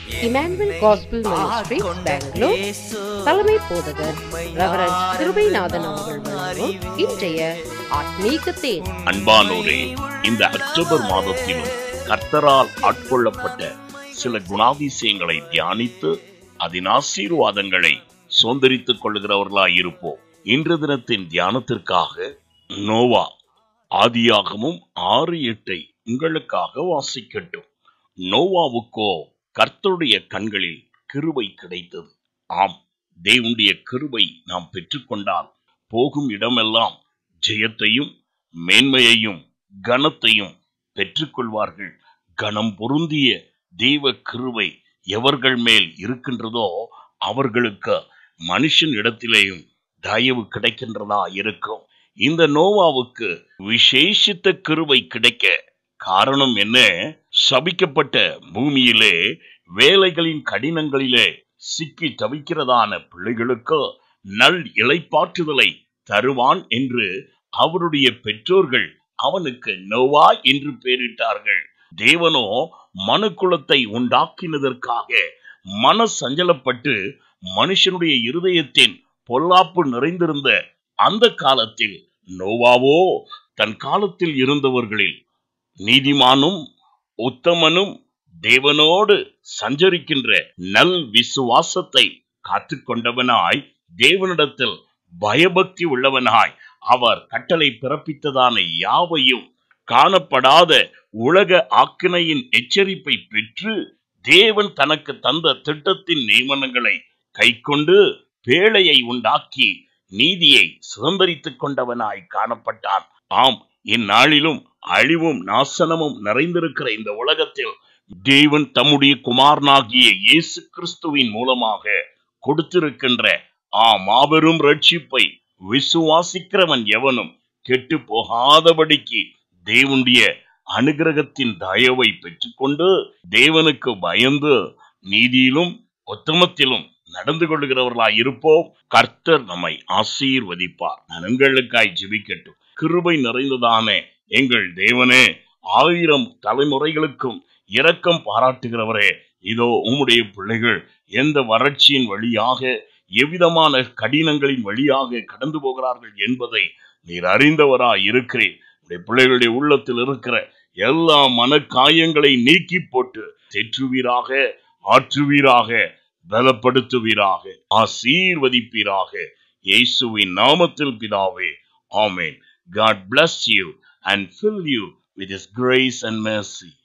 Emmanuel gospel ministries Bangalore தலைமை போதகர் reverend Kirubanathan அவர்கள் வழங்கும் இன்றைய ஆத்மீக தேன் அன்பானோரே இந்த அக்டோபர் மாதத்திலும் கர்த்தரால் ஆட்கொள்ளப்பட்ட சில குணாதிசயங்களை தியானித்து அதன் ஆசீர்வாதங்களை சுதந்திரித்துக் கொள்கிறவர்களாய் இருப்போம் இன்று தினத்தின் தியானத்திற்காக நோவா ஆதியாகமும் ஆறு எட்டை உங்களுக்காக வாசிக்கட்டும் நோவாவுக்கோ கர்த்தருடைய கண்களில் கிருபை கிடைத்தது ஆம் தேவனுடைய கிருபை நாம் பெற்றுக்கொண்டால் போகும் இடமெல்லாம் ஜெயத்தையும் மேன்மையையும் கனத்தையும் பெற்றுக்கொள்வார்கள் கனம் பொருந்திய தெய்வ கிருபை எவர்கள் மேல் இருக்கின்றதோ அவர்களுக்கு மனுஷன் இடத்திலேயும் தயவு கிடைக்கின்றதா இருக்கும் இந்த நோவாவுக்கு விசேஷித்த கிருபை கிடைக்க காரணம் என்ன சபிக்கப்பட்ட பூமியிலே வேலைகளின் கடினங்களிலே சிக்கி தவிக்கிறதான பிள்ளைகளுக்கு நல் இளைப்பாற்றுதலை தருவான் என்று அவருடைய பெற்றோர்கள் அவனுக்கு நோவா என்று பெயரிட்டார்கள் தேவனோ மனுக்குலத்தை உண்டாக்கினதற்காக மன சஞ்சலப்பட்டு மனுஷனுடைய இருதயத்தின் பொல்லாப்பு நிறைந்திருந்த அந்த காலத்தில் நோவாவோ தன் காலத்தில் இருந்தவர்களில் நீதிமானும் உத்தமனும் தேவனோடு சஞ்சரிக்கின்ற நல் விசுவாசத்தை காத்துக்கொண்டவனாய் தேவனிடத்தில் பயபக்தி உள்ளவனாய் அவர் கட்டளை பிறப்பித்ததான யாவையும் காணப்படாத உலக ஆக்கினையின் எச்சரிப்பை பெற்று தேவன் தனக்கு தந்த திட்டத்தின் நியமனங்களை கைக்கொண்டு பேழையை உண்டாக்கி நீதியை சுதந்திரித்துக் கொண்டவனாய் காணப்பட்டான் ஆம் இந்நாளிலும் அழிவும் நாசனமும் நிறைந்திருக்கிற இந்த உலகத்தில் தேவன் தம்முடைய குமாரனாகிய இயேசு கிறிஸ்துவின் மூலமாக கொடுத்திருக்கின்ற ஆ மாபெரும் ரட்சிப்பை விசுவாசிக்கிறவன் எவனும் கெட்டு போகாதபடிக்கு தேவனுடைய அனுகிரகத்தின் தயவை பெற்றுக்கொண்டு தேவனுக்கு பயந்து நீதியிலும் உத்தமத்திலும் நடந்து கொள்கிறவர்களாய் இருப்போம் கர்த்தர் நம்மை ஆசீர்வதிப்பார் நான் உங்களுக்காய் ஜெபிக்கட்டும் கிருபை நிறைந்ததான எங்கள் தேவனே ஆயிரம் தலைமுறைகளுக்கும் இரக்கம் பாராட்டுகிறவரே இதோ உம்முடைய பிள்ளைகள் எந்த வறட்சியின் வழியாக எவ்விதமான கடினங்களின் வழியாக கடந்து போகிறார்கள் என்பதை நீர் அறிந்தவராய் இருக்கிறேன் உடைய பிள்ளைகளுடைய உள்ளத்தில் இருக்கிற எல்லா மனக்காயங்களை நீக்கி போட்டு தேற்றுவீராக ஆற்றுவீராக பலப்படுத்துவீராக ஆசீர்வதிப்பீராக இயேசுவின் நாமத்தில் பிதாவே ஆமென் God bless you and fill you with his grace and mercy.